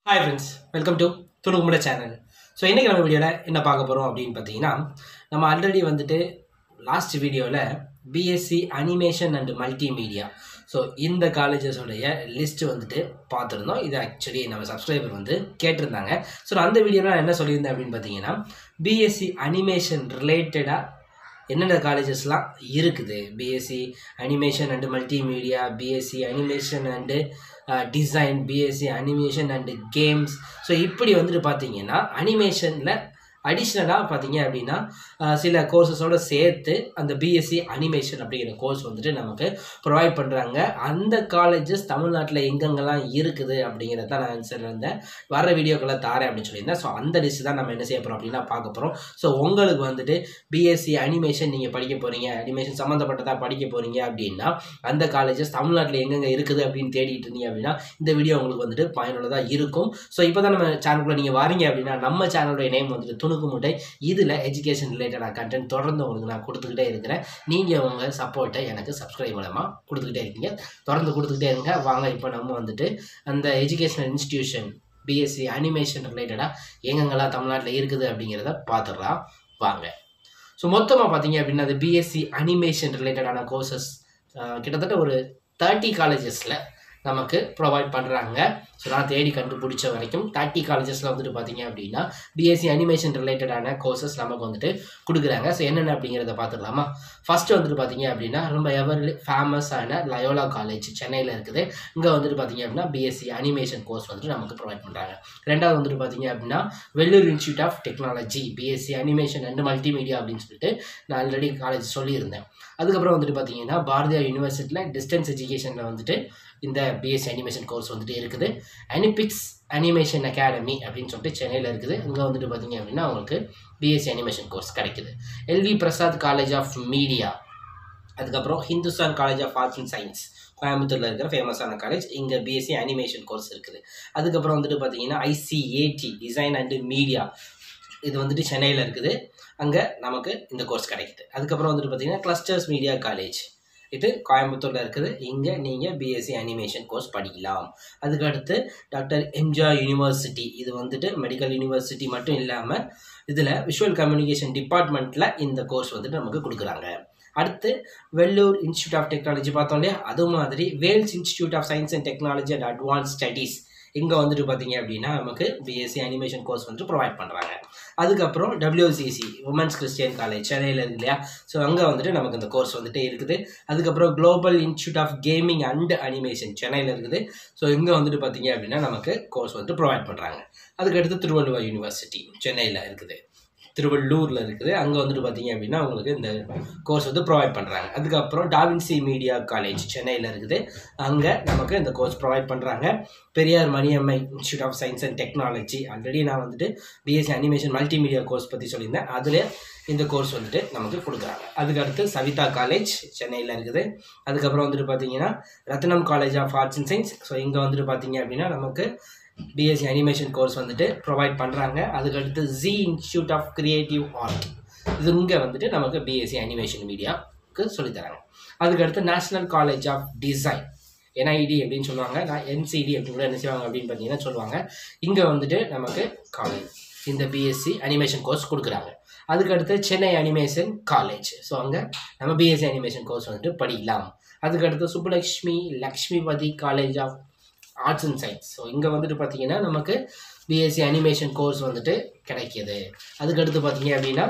hi friends welcome to துணுக்குமுட channel so இன்றைக்கி நம்ம வீடியோவில் என்ன பார்க்க போகிறோம் அப்படின்னு பார்த்தீங்கன்னா நம்ம ஆல்ரெடி வந்துட்டு லாஸ்ட் வீடியோவில் BSc animation and multimedia so இந்த காலேஜஸோடைய லிஸ்ட்டு வந்துட்டு பார்த்துருந்தோம் இது ஆக்சுவலி நம்ம சப்ஸ்கிரைபர் வந்து கேட்டிருந்தாங்க ஸோ அந்த வீடியோவில் நான் என்ன சொல்லியிருந்தேன் அப்படின்னு பார்த்தீங்கன்னா பிஎஸ்சி அனிமேஷன் ரிலேட்டடாக என்னென்ன காலேஜஸ்லாம் இருக்குது BSc animation and multimedia BSc animation and design BSc animation and games so இப்படி வந்துட்டு பார்த்தீங்கன்னா அனிமேஷனில் அடிஷ்னலாக பார்த்தீங்க அப்படின்னா அஹ், சில கோர்சஸோடு சேர்த்து அந்த பிஎஸ்சி அனிமேஷன் அப்படிங்கிற கோர்ஸ் வந்துட்டு நமக்கு ப்ரொவைட் பண்ணுறாங்க அந்த காலேஜஸ் தமிழ்நாட்டில் எங்கெங்கெல்லாம் இருக்குது அப்படிங்கிறத தான் நான் சொல்லியிருந்தேன் வர வீடியோக்களை தாரேன் அப்படின்னு சொல்லியிருந்தேன் ஸோ அந்த லிஸ்ட் தான் நம்ம என்ன செய்ய போகிறோம் அப்படின்னா பார்க்க போகிறோம் ஸோ உங்களுக்கு வந்துட்டு பிஎஸ்சி அனிமேஷன் நீங்கள் படிக்க போகிறீங்க அனிமேஷன் சம்மந்தப்பட்டதாக படிக்க போகிறீங்க அப்படின்னா அந்த காலேஜஸ் தமிழ்நாட்டில் எங்கெங்கே இருக்குது அப்படின்னு தேடிட்டு இருந்தீங்க அப்படின்னா இந்த வீடியோ உங்களுக்கு வந்துட்டு பயனுள்ளதாக இருக்கும் ஸோ இப்போ தான் நம்ம சேனலுக்குள்ள நீங்கள் வரீங்க அப்படின்னா நம்ம சேனலுடைய நேம் வந்துட்டு துணுக்கு முட்டை இதில் எஜுகேஷன் ரிலேட்டடாக கண்டென்ட் தொடர்ந்து உங்களுக்கு நான் கொடுத்துக்கிட்டே இருக்கிறேன் நீங்கள் உங்கள் சப்போர்ட்டை எனக்கு சப்ஸ்கிரைப் மூலமாக கொடுத்துக்கிட்டே இருக்கீங்க தொடர்ந்து கொடுத்துக்கிட்டே இருங்க வாங்க இப்போ நம்ம வந்துட்டு அந்த எஜுகேஷனல் இன்ஸ்டிடியூஷன் பிஎஸ்சி அனிமேஷன் ரிலேட்டடாக எங்கெங்கெல்லாம் தமிழ்நாட்டில் இருக்குது அப்படிங்கிறத பார்த்துடலாம் வாங்க ஸோ மொத்தமாக பார்த்தீங்க அப்படின்னா அது பிஎஸ்சி அனிமேஷன் ரிலேட்டடான கோர்சஸ் கிட்டத்தட்ட ஒரு தேர்ட்டி காலேஜஸில் நமக்கு ப்ரொவைட் பண்ணுறாங்க ஸோ நான் தேடி கண்டுபிடிச்ச வரைக்கும் தேர்ட்டி காலேஜஸில் வந்துட்டு பார்த்தீங்க அப்படின்னா பிஎஸ்சி அனிமேஷன் ரிலேட்டடான கோர்சஸ் நமக்கு வந்துட்டு கொடுக்குறாங்க ஸோ என்னென்ன அப்படிங்கிறத பார்த்துடலாமா ஃபஸ்ட்டு வந்துட்டு பார்த்தீங்க அப்படின்னா ரொம்ப எவர்லி ஃபேமஸான லயோலா காலேஜ் சென்னையில் இருக்குது இங்கே வந்துட்டு பார்த்தீங்க அப்படின்னா பிஎஸ்சி அனிமேஷன் கோர்ஸ் வந்துட்டு நமக்கு ப்ரொவைட் பண்ணுறாங்க ரெண்டாவது வந்துட்டு பார்த்தீங்க அப்படின்னா Vellore institute of technology BSc animation and multimedia அப்படின்னு சொல்லிட்டு நான் ஆல்ரெடி காலேஜ் சொல்லியிருந்தேன் அதுக்கப்புறம் வந்துட்டு பார்த்தீங்கன்னா பாரதியார் யூனிவர்சிட்டியில் டிஸ்டன்ஸ் எஜுகேஷனில் வந்துட்டு இந்த பிஎஸ்சி அனிமேஷன் கோர்ஸ் வந்துட்டு இருக்குது அனிபிக்ஸ் அனிமேஷன் அகாடமி அப்படின்னு சொல்லிட்டு சென்னையில் இருக்குது இங்கே வந்துட்டு பார்த்தீங்க அப்படின்னா உங்களுக்கு பிஎஸ்சி அனிமேஷன் கோர்ஸ் கிடைக்குது LV Prasad college of media அதுக்கப்புறம் Hindustan college of arts and science கோயம்புத்தூரில் இருக்கிற ஃபேமஸான காலேஜ் இங்கே பிஎஸ்சி அனிமேஷன் கோர்ஸ் இருக்குது அதுக்கப்புறம் வந்துட்டு பார்த்தீங்கன்னா ஐசிஏடி டிசைன் அண்டு மீடியா இது வந்துட்டு சென்னையில் இருக்குது அங்கே நமக்கு இந்த கோர்ஸ் கிடைக்குது அதுக்கப்புறம் வந்துட்டு பார்த்தீங்கன்னா கிளஸ்டர்ஸ் மீடியா காலேஜ் இது கோயம்புத்தூரில் இருக்குது இங்கே நீங்கள் பிஎஸ்சி அனிமேஷன் கோர்ஸ் படிக்கலாம் அதுக்கடுத்து டாக்டர் எம்ஜிஆர் யூனிவர்சிட்டி இது வந்துட்டு மெடிக்கல் யூனிவர்சிட்டி மட்டும் இல்லாமல் இதில் விஷுவல் கம்யூனிகேஷன் டிபார்ட்மெண்ட்டில் இந்த கோர்ஸ் வந்துட்டு நமக்கு கொடுக்குறாங்க அடுத்து வெள்ளூர் இன்ஸ்டியூட் ஆஃப் டெக்னாலஜி பார்த்தோம் இல்லையா அது மாதிரி Vels institute of science and technology and advance studies இங்கே வந்துட்டு பார்த்தீங்க அப்படின்னா நமக்கு பிஎஸ்சி அனிமேஷன் கோர்ஸ் வந்துட்டு ப்ரொவைட் பண்ணுறாங்க அதுக்கப்புறம் டபிள்யூசிசி உமன்ஸ் கிறிஸ்டியன் காலேஜ் சென்னையில் இருக்கு இல்லையா ஸோ அங்கே வந்துட்டு நமக்கு இந்த கோர்ஸ் வந்துட்டு இருக்குது அதுக்கப்புறம் global institute of gaming and animation சென்னையில் இருக்குது ஸோ இங்கே வந்துட்டு பார்த்தீங்க அப்படின்னா நமக்கு கோர்ஸ் வந்துட்டு ப்ரொவைட் பண்ணுறாங்க அதுக்கடுத்து திருவள்ளுவர் யூனிவர்சிட்டி சென்னையில் இருக்குது திருவள்ளூரில் இருக்குது அங்கே வந்துட்டு பார்த்தீங்க அப்படின்னா உங்களுக்கு இந்த கோர்ஸ் வந்து ப்ரொவைட் பண்ணுறாங்க அதுக்கப்புறம் டாவின்சி மீடியா காலேஜ் சென்னையில் இருக்குது அங்கே நமக்கு இந்த கோர்ஸ் ப்ரொவைட் பண்ணுறாங்க Periyar Maniammai institute of science and technology already நான் வந்துட்டு பிஎஸ்சி அனிமேஷன் மல்டிமீடியா கோர்ஸ் பற்றி சொல்லியிருந்தேன் அதில் இந்த கோர்ஸ் வந்துட்டு நமக்கு கொடுக்குறாங்க அதுக்கடுத்து சவிதா காலேஜ் சென்னையில் இருக்குது அதுக்கப்புறம் வந்துட்டு பார்த்தீங்கன்னா Ratnam college of arts and science so இங்கே வந்துட்டு பார்த்தீங்க அப்படின்னா நமக்கு பிஎஸ்சி அனிமேஷன் கோர்ஸ் வந்துட்டு ப்ரொவைட் பண்ணுறாங்க அதுக்கடுத்து G institute of creative art இது இங்கே வந்துட்டு நமக்கு பிஎஸ்சி அனிமேஷன் மீடியாவுக்கு சொல்லித்தராங்க அதுக்கடுத்து national college of design NID அப்படின்னு சொல்லுவாங்க நான் என்சிடி அப்படின்னு கூட என்ன செய்வாங்க அப்படின்னு பார்த்தீங்கன்னா சொல்லுவாங்க இங்கே வந்துட்டு நமக்கு காலேஜ் இந்த பிஎஸ்சி அனிமேஷன் கோர்ஸ் கொடுக்குறாங்க அதுக்கடுத்து சென்னை அனிமேஷன் காலேஜ் ஸோ அங்கே நம்ம பிஎஸ்சி அனிமேஷன் கோர்ஸ் வந்துட்டு படிக்கலாம் அதுக்கடுத்து Subbulakshmi Lakshmipathy college of arts and science so இங்கே வந்துட்டு பார்த்தீங்கன்னா நமக்கு பிஎஸ்சி அனிமேஷன் கோர்ஸ் வந்துட்டு கிடைக்கிது அதுக்கடுத்து பார்த்தீங்க அப்படின்னா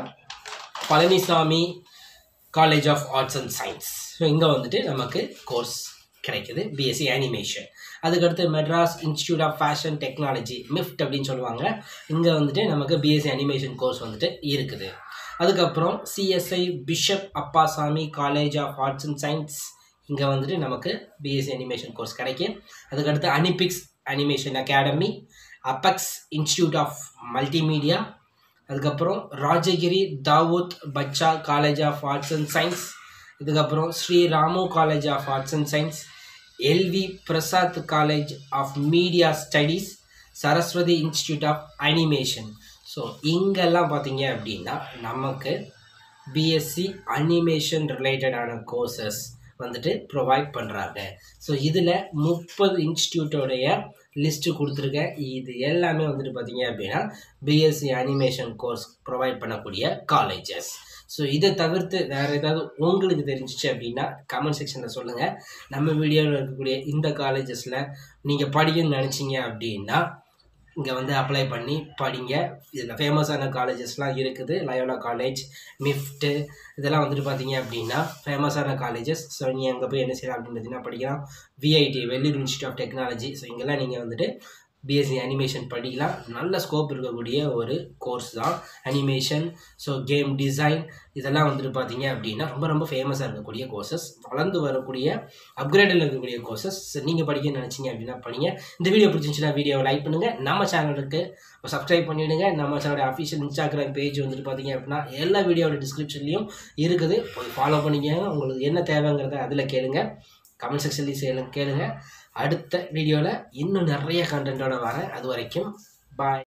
Palanisamy college of arts and science so இங்கே வந்துட்டு நமக்கு கோர்ஸ் கிடைக்குது பிஎஸ்சி அனிமேஷன் அதுக்கடுத்து Madras institute of fashion technology MIFT அப்படின்னு சொல்லுவாங்க இங்கே வந்துட்டு நமக்கு பிஎஸ்சி அனிமேஷன் கோர்ஸ் வந்துட்டு இருக்குது அதுக்கப்புறம் CSI bishop Appasamy college of arts and science இங்கே வந்துட்டு நமக்கு பிஎஸ்சி அனிமேஷன் கோர்ஸ் கிடைக்கும் அதுக்கடுத்து Anipix animation academy Apex institute of multimedia அதுக்கப்புறம் Rajagiri Dawood Batcha college of arts and science இதுக்கப்புறம் Sri Ramu college of arts and science LV Prasad college of media studies Saraswathi institute of animation so இங்கெல்லாம் பார்த்தீங்க அப்படின்னா நமக்கு பிஎஸ்சி அனிமேஷன் ரிலேட்டடான courses வந்துட்டு ப்ரொவைட் பண்ணுறாங்க ஸோ இதில் முப்பது இன்ஸ்டியூட்டோடைய லிஸ்ட்டு கொடுத்துருக்கேன் இது எல்லாமே வந்துட்டு பார்த்தீங்க அப்படின்னா பிஎஸ்சி அனிமேஷன் கோர்ஸ் ப்ரொவைட் பண்ணக்கூடிய காலேஜஸ் ஸோ இதை தவிர்த்து வேறு ஏதாவது உங்களுக்கு தெரிஞ்சிச்சு அப்படின்னா கமெண்ட் செக்ஷனில் சொல்லுங்கள் நம்ம வீடியோவில் இருக்கக்கூடிய இந்த காலேஜஸில் நீங்கள் படிக்கணும்னு நினச்சிங்க அப்படின்னா இங்கே வந்து அப்ளை பண்ணி படிங்க இதில் ஃபேமஸான காலேஜஸ்லாம் இருக்குது லயோலா காலேஜ் மிஃப்ட்டு இதெல்லாம் வந்துட்டு பார்த்தீங்க அப்படின்னா ஃபேமஸான காலேஜஸ் ஸோ நீ அங்கே போய் என்ன செய்யலாம் அப்படின்னு பார்த்தீங்கன்னா படிக்கலாம் VIT Vellore institute of technology so இங்கெல்லாம் நீங்கள் வந்துட்டு பிஎஸ்சி அனிமேஷன் படிக்கலாம் நல்ல ஸ்கோப் இருக்கக்கூடிய ஒரு கோர்ஸ் தான் அனிமேஷன் ஸோ கேம் டிசைன் இதெல்லாம் வந்துட்டு பார்த்தீங்க அப்படின்னா ரொம்ப ரொம்ப ஃபேமஸாக இருக்கக்கூடிய கோர்சஸ் வளர்ந்து வரக்கூடிய அப்கிரேடில் இருக்கக்கூடிய கோர்சஸ் நீங்கள் படிக்க நினச்சிங்க அப்படின்னா படிங்க இந்த வீடியோ பிடிச்சிருந்துச்சுன்னா வீடியோவை லைக் பண்ணுங்கள் நம்ம சேனலுக்கு சப்ஸ்கிரைப் பண்ணிவிடுங்க நம்ம சேனலோட அஃபிஷியல் இன்ஸ்டாகிராம் பேஜ் வந்துட்டு பார்த்தீங்க அப்படின்னா எல்லா வீடியோட டிஸ்கிரிப்ஷன்லையும் இருக்குது போய் ஃபாலோ பண்ணிக்கோங்க உங்களுக்கு என்ன தேவைங்கிறத அதில் கேளுங்க கமெண்ட் செக்ஷன்லேயும் சேலும் கேளுங்க அடுத்த வீடியோவில் இன்னும் நிறைய கண்டென்ட்டோட வரேன் அது வரைக்கும் பாய்